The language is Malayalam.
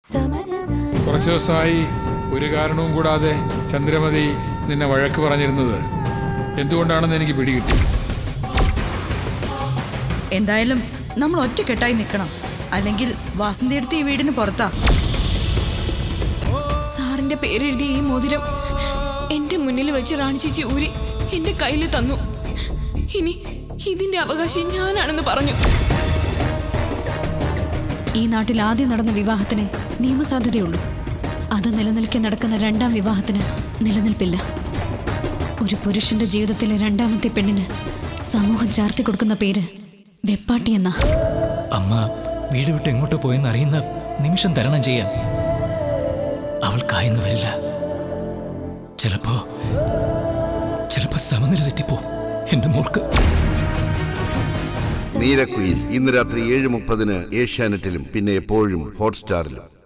കുറച്ചു ദിവസമായി ഒരു കാരണവും കൂടാതെ ചന്ദ്രമതി നിന്നെ വഴക്ക് പറഞ്ഞിരുന്നത് എന്തുകൊണ്ടാണെന്ന് എനിക്ക് പിടികിട്ടി എന്തായാലും നമ്മൾ ഒറ്റക്കെട്ടായി നിൽക്കണം അല്ലെങ്കിൽ വാസന്തി എടുത്ത് ഈ വീടിന് പുറത്താ സാറിന്റെ പേരെഴുതിയ ഈ മോതിരം എന്റെ മുന്നിൽ വെച്ച് റാണി ചേച്ചി ഊരി എന്റെ കയ്യിൽ തന്നു ഇനി ഇതിന്റെ അവകാശി ഞാനാണെന്ന് പറഞ്ഞു ഈ നാട്ടിൽ ആദ്യം നടന്ന വിവാഹത്തിന് നിയമസാധ്യതയുള്ളൂ അത് നിലനിൽക്കെ നടക്കുന്ന രണ്ടാം വിവാഹത്തിന് നിലനിൽപ്പില്ല ഒരു പുരുഷന്റെ ജീവിതത്തിലെ രണ്ടാമത്തെ പെണ്ണിന് സമൂഹം ചാർത്തി കൊടുക്കുന്ന പേര് വെപ്പാട്ടി എന്നാ അമ്മ വീട് വിട്ട് എങ്ങോട്ട് പോയെന്ന് അറിയുന്ന നിമിഷം തരണം ചെയ്യാൻ അവൾക്കായെന്ന് വരില്ല ചിലപ്പോ ചിലപ്പോ സമനില തെറ്റിപ്പോ എന്റെ മോൾക്ക് നീരക്കുയിൽ ഇന്ന് രാത്രി ഏഴ് മുപ്പതിന് ഏഷ്യാനെറ്റിലും പിന്നെ എപ്പോഴും ഹോട്ട്സ്റ്റാറിലും